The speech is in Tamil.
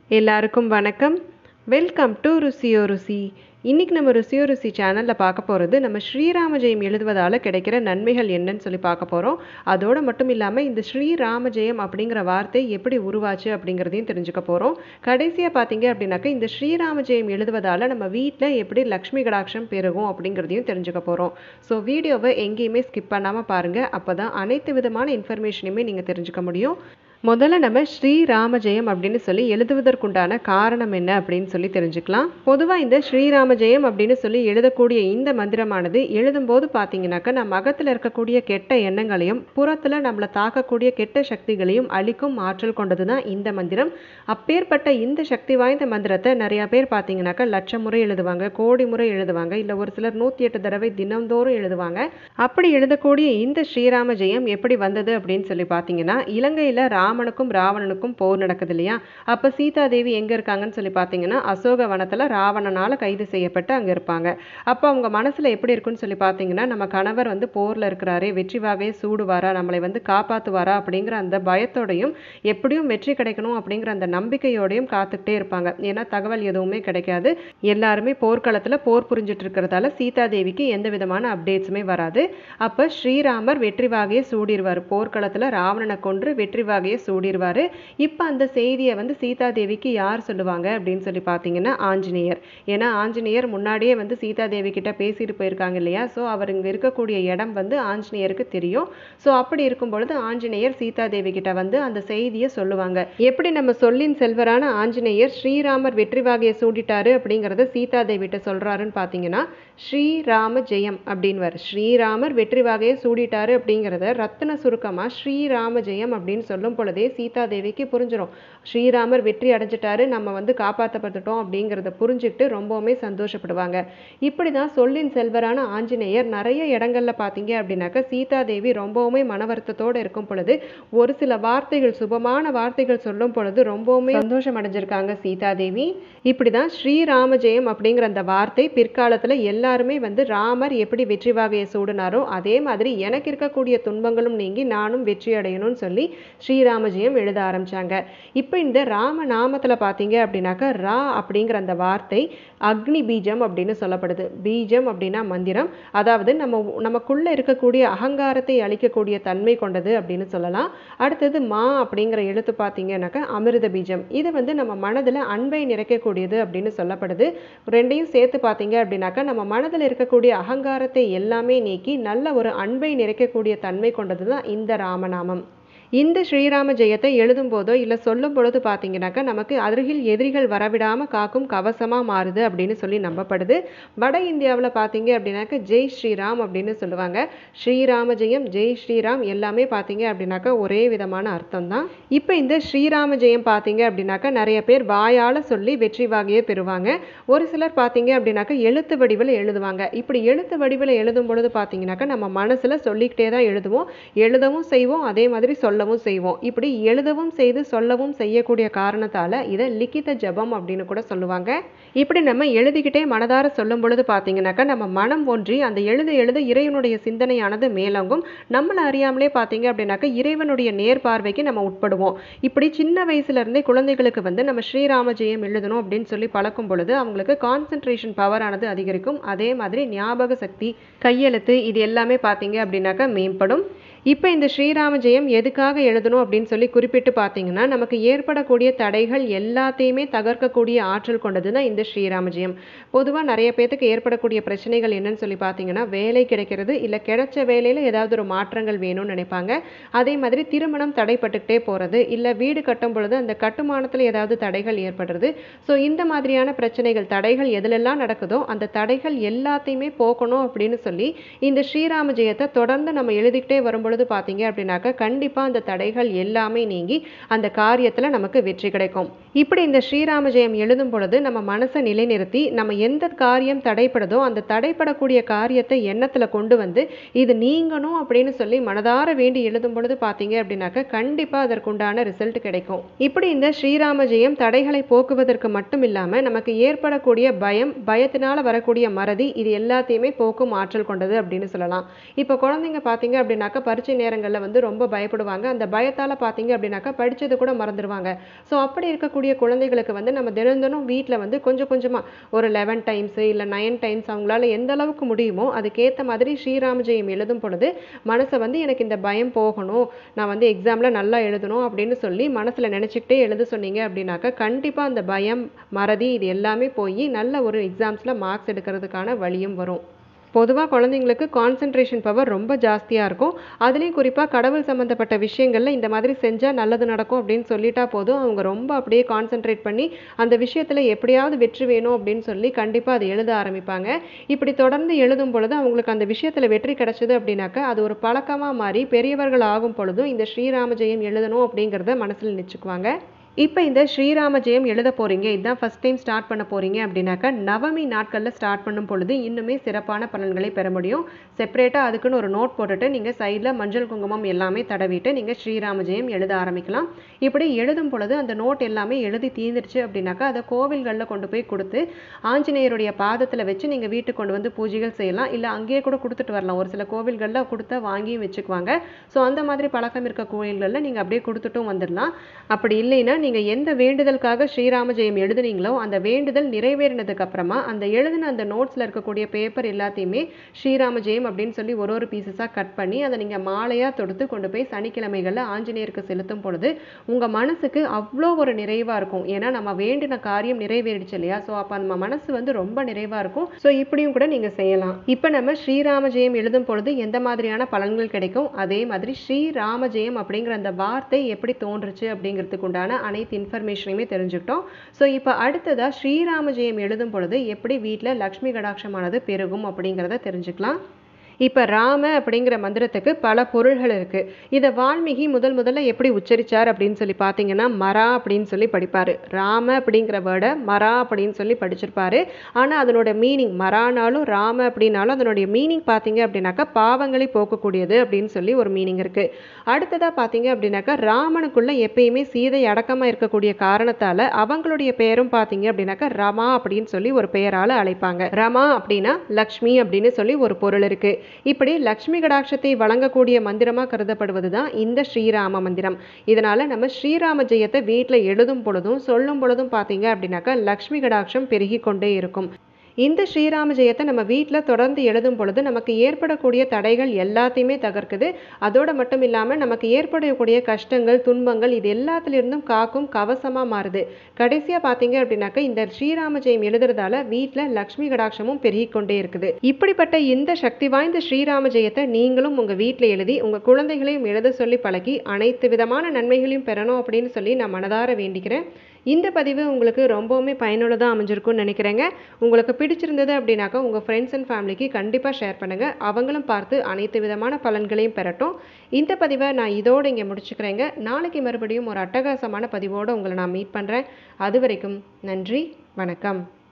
எல்லாருக்கும் வணக்கம் வெல்கம் டு ருசியோ ருசி இன்றைக்கி நம்ம ருசியோ ருசி சேனலில் பார்க்க போகிறது நம்ம ஸ்ரீராம ஜெயம் எழுதுவதால் கிடைக்கிற நன்மைகள் என்னன்னு சொல்லி பார்க்க போகிறோம் அதோடு மட்டும் இல்லாமல் இந்த ஸ்ரீராம ஜெயம் அப்படிங்கிற வார்த்தை எப்படி உருவாச்சு அப்படிங்கிறதையும் தெரிஞ்சுக்க போகிறோம் கடைசியாக பார்த்தீங்க அப்படின்னாக்கா இந்த ஸ்ரீராம ஜெயம் எழுதுவதால் நம்ம வீட்டில் எப்படி லக்ஷ்மி கடாட்சம் பெருகும் அப்படிங்கிறதையும் தெரிஞ்சுக்க போகிறோம் ஸோ வீடியோவை எங்கேயுமே ஸ்கிப் பண்ணாமல் பாருங்கள் அப்போ தான் அனைத்து விதமான இன்ஃபர்மேஷனையுமே நீங்கள் தெரிஞ்சுக்க முடியும் முதல்ல நம்ம ஸ்ரீராம ஜெயம் அப்படின்னு சொல்லி எழுதுவதற்குண்டான காரணம் என்ன அப்படின்னு சொல்லி தெரிஞ்சுக்கலாம் பொதுவாக இந்த ஸ்ரீராம ஜெயம் அப்படின்னு சொல்லி எழுதக்கூடிய இந்த மந்திரமானது எழுதும்போது பார்த்தீங்கன்னாக்கா நம்ம அகத்தில் இருக்கக்கூடிய கெட்ட எண்ணங்களையும் புறத்தில் நம்மளை தாக்கக்கூடிய கெட்ட சக்திகளையும் அழிக்கும் ஆற்றல் கொண்டது தான் இந்த மந்திரம் அப்பேற்பட்ட இந்த சக்தி வாய்ந்த மந்திரத்தை நிறையா பேர் பார்த்தீங்கன்னாக்கா லட்சம் முறை எழுதுவாங்க கோடி முறை எழுதுவாங்க இல்லை ஒரு சிலர் நூற்றி எட்டு தடவை தினந்தோறும் எழுதுவாங்க அப்படி எழுதக்கூடிய இந்த ஸ்ரீராம ஜெயம் எப்படி வந்தது அப்படின்னு சொல்லி பார்த்தீங்கன்னா இலங்கையில் ராமனுக்கும் ராவணனுக்கும் போர் நடக்குது இல்லையா அப்போ சீதாதேவி எங்கே இருக்காங்கன்னு சொல்லி பார்த்தீங்கன்னா அசோக வனத்தில் ராவணனால் கைது செய்யப்பட்டு அங்கே இருப்பாங்க அப்போ அவங்க மனசில் எப்படி இருக்குன்னு சொல்லி பார்த்தீங்கன்னா நம்ம கணவர் வந்து போரில் இருக்கிறாரே வெற்றி வாகையை சூடுவாரா நம்மளை வந்து காப்பாற்றுவாரா அப்படிங்கிற அந்த பயத்தோடையும் எப்படியும் வெற்றி கிடைக்கணும் அப்படிங்கிற அந்த நம்பிக்கையோடையும் காத்துக்கிட்டே இருப்பாங்க ஏன்னா தகவல் எதுவுமே கிடைக்காது எல்லாருமே போர்க்களத்தில் போர் புரிஞ்சிட்டு இருக்கிறதால சீதாதேவிக்கு எந்த விதமான அப்டேட்ஸுமே வராது அப்போ ஸ்ரீராமர் வெற்றி வாகையை சூடிடுவார் போர்க்களத்தில் ராவணனை கொன்று வெற்றி வாகையை சூடிடுவார் இப்போ அந்த செய்தியை வந்து சீதாதேவிக்கு யார் சொல்லுவாங்க அப்படின்னு சொல்லி பார்த்தீங்கன்னா ஆஞ்சநேயர் ஏன்னா ஆஞ்சநேயர் முன்னாடியே வந்து சீதாதேவி கிட்ட பேசிட்டு போயிருக்காங்க இல்லையா ஸோ அவர் இங்கே இருக்கக்கூடிய இடம் வந்து ஆஞ்சநேயருக்கு தெரியும் ஸோ அப்படி இருக்கும் பொழுது ஆஞ்சநேயர் சீதாதேவி கிட்ட வந்து அந்த செய்தியை சொல்லுவாங்க எப்படி நம்ம சொல்லின் செல்வரான ஆஞ்சநேயர் ஸ்ரீராமர் வெற்றி வாகையை சூடிட்டாரு அப்படிங்கிறத சீதாதேவிட்ட சொல்றாருன்னு பார்த்தீங்கன்னா ஸ்ரீராம ஜெயம் அப்படின்வார் ஸ்ரீராமர் வெற்றி வாகையை சூடிட்டாரு அப்படிங்கிறத ரத்தின சுருக்கமாக ஸ்ரீராம ஜெயம் அப்படின்னு சொல்லும் பொழுதே சீதாதேவிக்கு புரிஞ்சிடும் ஸ்ரீராமர் வெற்றி அடைஞ்சிட்டாரு நம்ம வந்து காப்பாற்றப்பட்டுட்டோம் அப்படிங்கிறத புரிஞ்சுக்கிட்டு ரொம்பவுமே சந்தோஷப்படுவாங்க இப்படி தான் சொல்லின் செல்வரான ஆஞ்சநேயர் நிறைய இடங்கள்ல பார்த்தீங்க அப்படின்னாக்கா சீதாதேவி ரொம்பவுமே மன வருத்தத்தோடு இருக்கும் பொழுது ஒரு சில வார்த்தைகள் சுபமான வார்த்தைகள் சொல்லும் பொழுது ரொம்பவுமே சந்தோஷம் அடைஞ்சிருக்காங்க சீதாதேவி இப்படி தான் ஸ்ரீராம ஜெயம் அப்படிங்கிற அந்த வார்த்தை பிற்காலத்தில் எல்லாருமே வந்து ராமர் எப்படி வெற்றி வாகையை சூடினாரோ அதே மாதிரி எனக்கு இருக்கக்கூடிய துன்பங்களும் நீங்கி நானும் வெற்றி அடையணும்னு சொல்லி ஸ்ரீராம ஜெயம் எழுத ஆரம்பிச்சாங்க இப்போ இந்த ராம நாமத்தில் பார்த்தீங்க அப்படின்னாக்கா ரா அப்படிங்கிற அந்த வார்த்தை அக்னி பீஜம் அப்படின்னு சொல்லப்படுது பீஜம் அப்படின்னா மந்திரம் அதாவது நம்ம நமக்குள்ள இருக்கக்கூடிய அகங்காரத்தை அழிக்கக்கூடிய தன்மை கொண்டது அப்படின்னு சொல்லலாம் அடுத்தது மா அப்படிங்கிற எழுத்து பார்த்தீங்கன்னாக்கா அமிர்த பீஜம் இது வந்து நம்ம மனதில் அன்பை நிறைக்கக்கூடியது அப்படின்னு சொல்லப்படுது ரெண்டையும் சேர்த்து பார்த்தீங்க அப்படின்னாக்கா நம்ம மனதில் இருக்கக்கூடிய அகங்காரத்தை எல்லாமே நீக்கி நல்ல ஒரு அன்பை நிறைக்கக்கூடிய தன்மை கொண்டது தான் இந்த ராமநாமம் இந்த ஸ்ரீராம ஜெயத்தை எழுதும் போதோ இல்லை சொல்லும் பொழுது பார்த்தீங்கன்னாக்கா நமக்கு அருகில் எதிரிகள் வரவிடாமல் காக்கும் கவசமாக மாறுது அப்படின்னு சொல்லி நம்பப்படுது வட இந்தியாவில் பார்த்தீங்க அப்படின்னாக்கா ஜெய் ஸ்ரீராம் அப்படின்னு சொல்லுவாங்க ஸ்ரீராம ஜெயம் ஜெய் ஸ்ரீராம் எல்லாமே பார்த்தீங்க அப்படின்னாக்கா ஒரே விதமான அர்த்தம் தான் இப்போ இந்த ஸ்ரீராம ஜெயம் பார்த்தீங்க அப்படின்னாக்கா நிறைய பேர் வாயால் சொல்லி வெற்றி வாகையை பெறுவாங்க ஒரு சிலர் பார்த்தீங்க அப்படின்னாக்கா எழுத்து வடிவில் எழுதுவாங்க இப்படி எழுத்து வடிவில் எழுதும் பொழுது பார்த்தீங்கன்னாக்கா நம்ம மனசில் சொல்லிக்கிட்டே தான் எழுதுவோம் எழுதவும் செய்வோம் அதே மாதிரி சொல்லவும் செய்வோம் இப்படி எழுதவும் செய்து சொல்லவும் செய்யக்கூடிய காரணத்தால் இதை லிখিத ஜபம் அப்படின்னு கூட சொல்லுவாங்க இப்படி நம்ம எழுதிக்கிட்டே மனதார சொல்லும் பொழுது பார்த்தீங்கன்னாக்கா நம்ம மனம் ஒன்றி அந்த எழுத எழுத இறைவனுடைய சிந்தனையானது மேலோங்கும் நம்மளை அறியாமலே பார்த்தீங்க அப்படின்னாக்கா இறைவனுடைய நேர்பார்வைக்கு நம்ம உட்படுவோம் இப்படி சின்ன வயசுல இருந்தே குழந்தைகளுக்கு வந்து நம்ம ஸ்ரீராம ஜெயம் எழுதணும் அப்படின்னு சொல்லி பழக்கும் பொழுது அவங்களுக்கு கான்சென்ட்ரேஷன் பவரானது அதிகரிக்கும் அதே மாதிரி ஞாபக சக்தி கையெழுத்து இது எல்லாமே பார்த்தீங்க அப்படின்னாக்கா மேம்படும் இப்போ இந்த ஸ்ரீராம ஜெயம் எதுக்காக எழுதணும் அப்படின்னு சொல்லி குறிப்பிட்டு பார்த்தீங்கன்னா நமக்கு ஏற்படக்கூடிய தடைகள் எல்லாத்தையுமே தகர்க்கக்கூடிய ஆற்றல் கொண்டது தான் இந்த ஸ்ரீராம ஜெயம் பொதுவாக நிறைய பேத்துக்கு ஏற்படக்கூடிய பிரச்சனைகள் என்னன்னு சொல்லி பார்த்தீங்கன்னா வேலை கிடைக்கிறது இல்லை கிடைச்ச வேலையில் ஏதாவது ஒரு மாற்றங்கள் வேணும்னு நினைப்பாங்க அதே மாதிரி திருமணம் தடைப்பட்டுக்கிட்டே போகிறது இல்லை வீடு கட்டும் பொழுது அந்த கட்டுமானத்தில் ஏதாவது தடைகள் ஏற்படுறது ஸோ இந்த மாதிரியான பிரச்சனைகள் தடைகள் எதுலெல்லாம் நடக்குதோ அந்த தடைகள் எல்லாத்தையுமே போக்கணும் அப்படின்னு சொல்லி இந்த ஸ்ரீராம ஜெயத்தை தொடர்ந்து நம்ம எழுதிக்கிட்டே வரும்பொழுது பொழுது பார்த்தீங்க அப்படின்னாக்கா கண்டிப்பாக அந்த தடைகள் எல்லாமே நீங்கி அந்த காரியத்தில் நமக்கு வெற்றி கிடைக்கும் இப்படி இந்த ஸ்ரீராம ஜெயம் எழுதும் பொழுது நம்ம மனசை நிலைநிறுத்தி நம்ம எந்த காரியம் தடைப்படுதோ அந்த தடைப்படக்கூடிய காரியத்தை எண்ணத்தில் கொண்டு வந்து இது நீங்கணும் அப்படின்னு சொல்லி மனதார வேண்டி எழுதும் பொழுது பார்த்தீங்க அப்படின்னாக்கா கண்டிப்பாக அதற்குண்டான ரிசல்ட் கிடைக்கும் இப்படி இந்த ஸ்ரீராம ஜெயம் தடைகளை போக்குவதற்கு மட்டும் இல்லாமல் நமக்கு ஏற்படக்கூடிய பயம் பயத்தினால வரக்கூடிய மறதி இது எல்லாத்தையுமே போக்கும் ஆற்றல் கொண்டது அப்படின்னு சொல்லலாம் இப்போ குழந்தைங்க பார்த்தீங்க அப்படின்னாக்கா பரிச்சை பரீட்சை நேரங்களில் வந்து ரொம்ப பயப்படுவாங்க அந்த பயத்தால் பார்த்தீங்க அப்படின்னாக்கா படித்தது கூட மறந்துடுவாங்க ஸோ அப்படி இருக்கக்கூடிய குழந்தைகளுக்கு வந்து நம்ம தினம் தினம் வீட்டில் வந்து கொஞ்சம் கொஞ்சமாக ஒரு லெவன் டைம்ஸு இல்லை நைன் டைம்ஸ் அவங்களால எந்த அளவுக்கு முடியுமோ அதுக்கேற்ற மாதிரி ஸ்ரீராம ஜெயம் எழுதும் பொழுது மனசை வந்து எனக்கு இந்த பயம் போகணும் நான் வந்து எக்ஸாமில் நல்லா எழுதணும் அப்படின்னு சொல்லி மனசில் நினச்சிக்கிட்டே எழுத சொன்னீங்க அப்படின்னாக்கா கண்டிப்பாக அந்த பயம் மறதி இது எல்லாமே போய் நல்ல ஒரு எக்ஸாம்ஸில் மார்க்ஸ் எடுக்கிறதுக்கான வழியும் வரும் பொதுவாக குழந்தைங்களுக்கு கான்சென்ட்ரேஷன் பவர் ரொம்ப ஜாஸ்தியாக இருக்கும் அதுலேயும் குறிப்பாக கடவுள் சம்மந்தப்பட்ட விஷயங்களில் இந்த மாதிரி செஞ்சால் நல்லது நடக்கும் அப்படின்னு சொல்லிட்டா போதும் அவங்க ரொம்ப அப்படியே கான்சென்ட்ரேட் பண்ணி அந்த விஷயத்தில் எப்படியாவது வெற்றி வேணும் அப்படின்னு சொல்லி கண்டிப்பாக அதை எழுத ஆரம்பிப்பாங்க இப்படி தொடர்ந்து எழுதும் பொழுது அவங்களுக்கு அந்த விஷயத்தில் வெற்றி கிடைச்சது அப்படின்னாக்கா அது ஒரு பழக்கமாக மாறி பெரியவர்கள் ஆகும் பொழுதும் இந்த ஸ்ரீராம ஜெயம் எழுதணும் அப்படிங்கிறத மனசில் நினச்சிக்குவாங்க இப்போ இந்த ஸ்ரீராம ஜெயம் எழுத போகிறீங்க இதுதான் ஃபஸ்ட் டைம் ஸ்டார்ட் பண்ண போகிறீங்க அப்படின்னாக்கா நவமி நாட்களில் ஸ்டார்ட் பண்ணும் பொழுது இன்னுமே சிறப்பான பலன்களை பெற முடியும் செப்பரேட்டாக அதுக்குன்னு ஒரு நோட் போட்டுட்டு நீங்கள் சைடில் மஞ்சள் குங்குமம் எல்லாமே தடவிட்டு நீங்கள் ஸ்ரீராம ஜெயம் எழுத ஆரம்பிக்கலாம் இப்படி எழுதும் பொழுது அந்த நோட் எல்லாமே எழுதி தீர்ந்துருச்சு அப்படின்னாக்கா அதை கோவில்களில் கொண்டு போய் கொடுத்து ஆஞ்சநேயருடைய பாதத்தில் வச்சு நீங்கள் வீட்டுக்கு கொண்டு வந்து பூஜைகள் செய்யலாம் இல்லை அங்கேயே கூட கொடுத்துட்டு வரலாம் ஒரு சில கோவில்களில் கொடுத்தா வாங்கியும் வச்சுக்குவாங்க ஸோ அந்த மாதிரி பழக்கம் இருக்க கோவில்களில் நீங்கள் அப்படியே கொடுத்துட்டும் வந்துடலாம் அப்படி இல்லைன்னா நீங்கள் எந்த வேண்டுதலுக்காக ஸ்ரீராம ஜெயம் எழுதுனீங்களோ அந்த வேண்டுதல் நிறைவேறினதுக்கு அப்புறமா அந்த எழுதின அந்த நோட்ஸில் இருக்கக்கூடிய பேப்பர் எல்லாத்தையுமே ஸ்ரீராம ஜெயம் அப்படின்னு சொல்லி ஒரு ஒரு பீசஸாக கட் பண்ணி அதை நீங்கள் மாலையாக தொடுத்து கொண்டு போய் சனிக்கிழமைகளில் ஆஞ்சநேயருக்கு செலுத்தும் பொழுது உங்கள் மனசுக்கு அவ்வளோ ஒரு நிறைவாக இருக்கும் ஏன்னா நம்ம வேண்டின காரியம் நிறைவேறிடுச்சு இல்லையா ஸோ அப்போ நம்ம மனசு வந்து ரொம்ப நிறைவாக இருக்கும் ஸோ இப்படியும் கூட நீங்கள் செய்யலாம் இப்போ நம்ம ஸ்ரீராம ஜெயம் எழுதும் பொழுது எந்த மாதிரியான பலன்கள் கிடைக்கும் அதே மாதிரி ஸ்ரீராம ஜெயம் அப்படிங்கிற அந்த வார்த்தை எப்படி தோன்றுச்சு அப்படிங்கிறதுக்கு உண்டான அனைத்து இன்ஃபர்மேஷனையுமே தெரிஞ்சுக்கிட்டோம் ஸோ இப்போ அடுத்ததாக ஸ்ரீராம ஜெயம் எழுதும் பொழுது எப்படி வீட்டில் லக்ஷ்மி கடாட்சமானது பெருகும் அப்படிங்கிறத தெரிஞ்சுக்கலாம் இப்போ ராம அப்படிங்கிற மந்திரத்துக்கு பல பொருள்கள் இருக்குது இதை வால்மீகி முதல் முதல்ல எப்படி உச்சரித்தார் அப்படின்னு சொல்லி பார்த்தீங்கன்னா மரா அப்படின்னு சொல்லி படிப்பார் ராம அப்படிங்கிற வேர்டை மரா அப்படின்னு சொல்லி படிச்சிருப்பாரு ஆனால் அதனோட மீனிங் மரானாலும் ராம அப்படின்னாலும் அதனுடைய மீனிங் பார்த்தீங்க அப்படின்னாக்கா பாவங்களை போக்கக்கூடியது அப்படின்னு சொல்லி ஒரு மீனிங் இருக்குது அடுத்ததாக பார்த்தீங்க அப்படின்னாக்கா ராமனுக்குள்ள எப்பயுமே சீதை அடக்கமாக இருக்கக்கூடிய காரணத்தால் அவங்களுடைய பெயரும் பார்த்தீங்க அப்படின்னாக்கா ரமா அப்படின்னு சொல்லி ஒரு பெயரால் அழைப்பாங்க ரமா அப்படின்னா லக்ஷ்மி அப்படின்னு சொல்லி ஒரு பொருள் இருக்குது இப்படி லக்ஷ்மி கடாட்சத்தை வழங்கக்கூடிய மந்திரமாக கருதப்படுவது தான் இந்த ஸ்ரீராம மந்திரம் இதனால் நம்ம ஸ்ரீராம ஜெயத்தை வீட்டில் எழுதும் பொழுதும் சொல்லும் பொழுதும் பார்த்தீங்க அப்படின்னாக்கா லக்ஷ்மி கடாட்சம் பெருகி கொண்டே இருக்கும் இந்த ஸ்ரீராம ஜெயத்தை நம்ம வீட்டில் தொடர்ந்து எழுதும் பொழுது நமக்கு ஏற்படக்கூடிய தடைகள் எல்லாத்தையுமே தகர்க்குது அதோடு மட்டும் இல்லாமல் நமக்கு ஏற்படக்கூடிய கஷ்டங்கள் துன்பங்கள் இது எல்லாத்துலேருந்தும் காக்கும் கவசமாக மாறுது கடைசியாக பார்த்தீங்க அப்படின்னாக்கா இந்த ஸ்ரீராம ஜெயம் எழுதுறதால வீட்டில் லக்ஷ்மி கடாட்சமும் பெருகி கொண்டே இருக்குது இப்படிப்பட்ட இந்த சக்தி வாய்ந்த ஸ்ரீராம ஜெயத்தை நீங்களும் உங்கள் வீட்டில் எழுதி உங்கள் குழந்தைகளையும் எழுத சொல்லி பழகி அனைத்து விதமான நன்மைகளையும் பெறணும் அப்படின்னு சொல்லி நான் மனதார வேண்டிக்கிறேன் இந்த பதிவு உங்களுக்கு ரொம்பவுமே பயனுள்ளதாக அமைஞ்சிருக்கும்னு நினைக்கிறேங்க உங்களுக்கு பிடிச்சிருந்தது அப்படின்னாக்கா உங்கள் ஃப்ரெண்ட்ஸ் அண்ட் ஃபேமிலிக்கு கண்டிப்பாக ஷேர் பண்ணுங்கள் அவங்களும் பார்த்து அனைத்து விதமான பலன்களையும் பெறட்டும் இந்த பதிவை நான் இதோடு இங்கே முடிச்சுக்கிறேங்க நாளைக்கு மறுபடியும் ஒரு அட்டகாசமான பதிவோடு உங்களை நான் மீட் பண்ணுறேன் அது வரைக்கும் நன்றி வணக்கம்